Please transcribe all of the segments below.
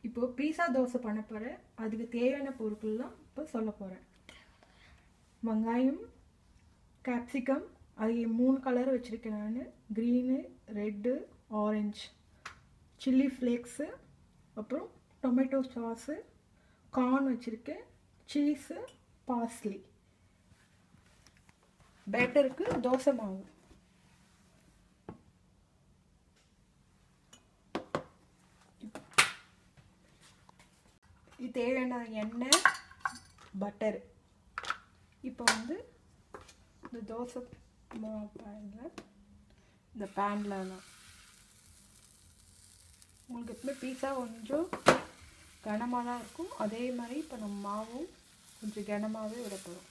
இப்போ பீஸா தோசை பண்ண போகிறேன் அதுக்கு தேவையான பொருட்கள்லாம் இப்போ சொல்ல போகிறேன் வெங்காயம் கேப்சிகம் அது மூணு கலர் வச்சுருக்கேன் நான் green red orange chilli flakes அப்புறம் டொமேட்டோ சாஸு கார்ன் வச்சுருக்கேன் சீஸு பாஸ்லி பேட்டருக்கு தோசை மாவு இது தேவையான எண்ணெய் பட்டர் இப்போ வந்து இந்த தோசை மாவு பேனில் இந்த பேனில் நான் உங்களுக்கு எப்பவுமே பீஸா கொஞ்சம் கனமாக தான் இருக்கும் அதே மாதிரி இப்போ நம்ம மாவும் கொஞ்சம் கனமாகவே விட போகிறோம்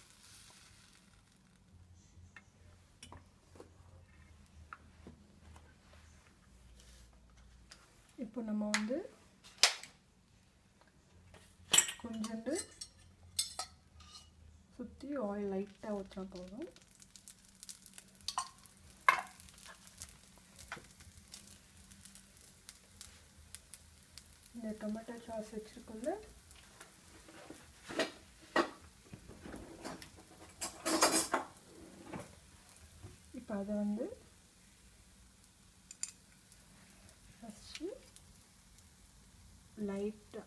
இப்போ நம்ம வந்து கொஞ்சோண்டு சுற்றி ஆயில் லைட்டாக ஊற்றினா போதும் இந்த டொமேட்டோ சாஸ் வச்சுருக்கோம்ல இப்போ அதை வந்து ஃபஸ்ட்டு லைட்டாக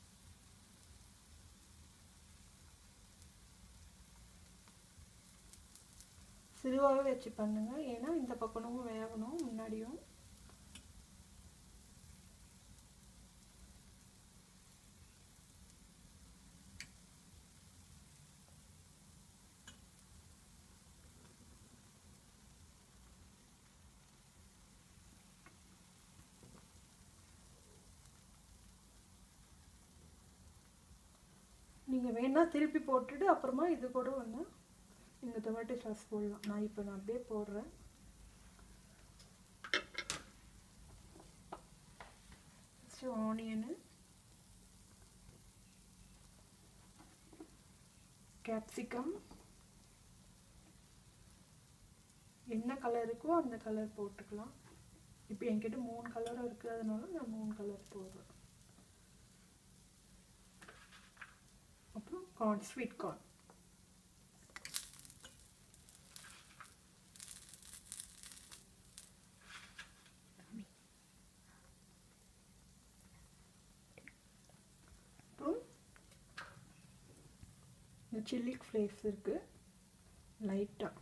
சிறுவாகவே வச்சு பண்ணுங்க ஏன்னா இந்த பக்கமும் வேகணும் முன்னாடியும் நீங்கள் வேணால் திருப்பி போட்டுட்டு அப்புறமா இது கூட வந்து நீங்கள் டொமேட்டோ சாஸ் போடலாம் நான் இப்போ நான் அப்படியே போடுறேன் ஃபஸ்ட்டு ஆனியனு கேப்சிகம் என்ன கலர் இருக்கோ அந்த கலர் போட்டுக்கலாம் இப்போ என்கிட்ட மூணு கலரும் இருக்கிறதுனால நான் மூணு கலர் போடுறேன் அப்புறம் கார்ன் ஸ்வீட் கார்ன் அப்புறம் இந்த சில்லி ஃப்ளேக்ஸ் இருக்குது லைட்டாக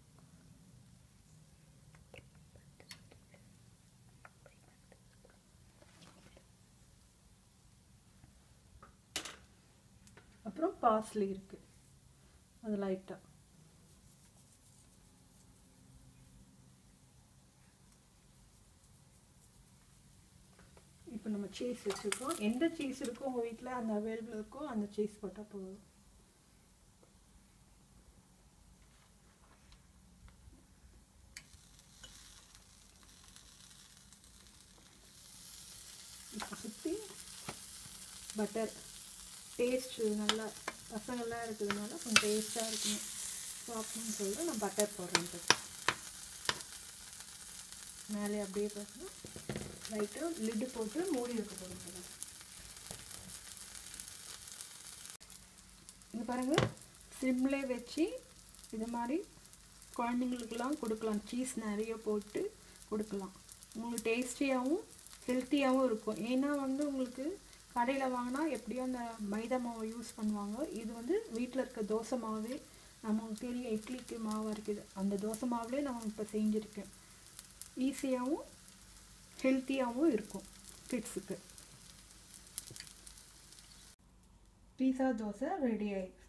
அப்புறம் பாஸ்லி இருக்குது அது லைட்டாக இப்போ நம்ம சீஸ் வச்சுருக்கோம் எந்த சீஸ் இருக்கோ உங்கள் வீட்டில் அந்த அவைலபிள் இருக்கோ அந்த சீஸ் போட்டால் போதும் இப்போ சுற்றி பட்டர் டேஸ்ட் நல்லா பசங்கள்லாம் இருக்கிறதுனால கொஞ்சம் டேஸ்ட்டாக இருக்கணும் சாப்பிட்ணுன்னு சொல்லிட்டு நான் பட்டர் போடுறேன் இப்போ மேலே அப்படியே பார்த்தீங்கன்னா லைட்டாக லிட்டு போட்டு மூடி வைக்க போகிறோம் இங்கே பாருங்கள் சிம்லே வச்சு இது மாதிரி குழந்தைங்களுக்கெல்லாம் கொடுக்கலாம் சீஸ் நிறைய போட்டு கொடுக்கலாம் உங்களுக்கு டேஸ்டியாகவும் ஹெல்த்தியாகவும் இருக்கும் ஏன்னா வந்து உங்களுக்கு கடையில் வாங்கினா எப்படியும் அந்த மைதா மாவை யூஸ் பண்ணுவாங்க இது வந்து வீட்டில் இருக்க தோசை மாவே நமக்கு தெரியும் இட்லிக்கு மாவு இருக்குது அந்த தோசை மாவுலேயே நான் இப்போ செஞ்சுருக்கேன் ஈஸியாகவும் ஹெல்த்தியாகவும் இருக்கும் கிட்ஸுக்கு பீஸா தோசை ரெடி ஆயிடுச்சு